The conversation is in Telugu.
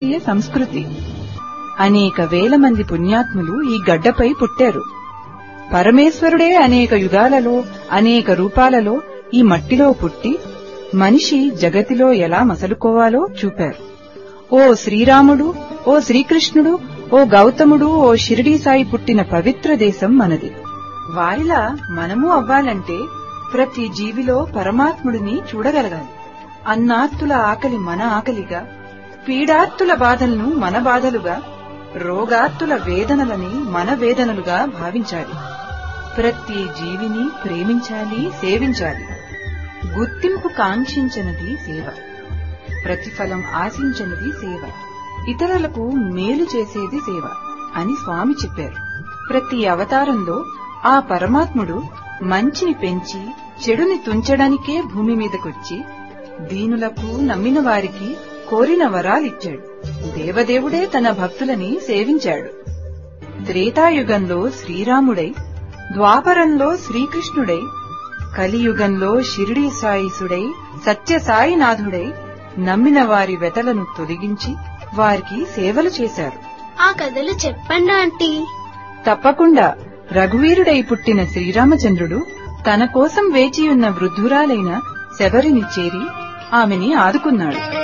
భారతీయ సంస్కృతి అనేక వేల మంది పుణ్యాత్ములు ఈ గడ్డపై పుట్టారు పరమేశ్వరుడే అనేక యుగాలలో అనేక రూపాలలో ఈ మట్టిలో పుట్టి మనిషి జగతిలో ఎలా మసలుకోవాలో చూపారు ఓ శ్రీరాముడు ఓ శ్రీకృష్ణుడు ఓ గౌతముడు ఓ షిరిడీ సాయి పుట్టిన పవిత్ర దేశం మనది వారిలా మనము అవ్వాలంటే ప్రతి జీవిలో పరమాత్ముడిని చూడగలగాలి అన్నార్తుల ఆకలి మన ఆకలిగా పీడార్తుల బాధలను మన బాధలుగా రోగార్తుల వేదనలని మన వేదనలుగా భావించాలి ప్రతి జీవిని ప్రేమించాలి సేవించాలి గుర్తింపు కాంక్షించనిది సేవ ప్రతిఫలం ఆశించనిది సేవ ఇతరులకు మేలు చేసేది సేవ అని స్వామి చెప్పారు ప్రతి అవతారంలో ఆ పరమాత్ముడు మంచిని పెంచి చెడుని తుంచడానికే భూమి మీదకొచ్చి దీనులకు నమ్మిన వారికి కోరిన వరాలిచ్చాడు దేవదేవుడే తన భక్తులని సేవించాడు త్రేతాయుగంలో శ్రీరాముడై ద్వాపరంలో శ్రీకృష్ణుడై కలియుగంలో షిరిడీ సాయిసుడై సత్యసాయినాథుడై నమ్మిన వారి వెతలను తొలగించి వారికి సేవలు చేశారు ఆ కథలు చెప్పండి ఆంటీ తప్పకుండా రఘువీరుడై పుట్టిన శ్రీరామచంద్రుడు తన కోసం వేచియున్న వృద్ధురాలైన శబరిని చేరి ఆమెని ఆదుకున్నాడు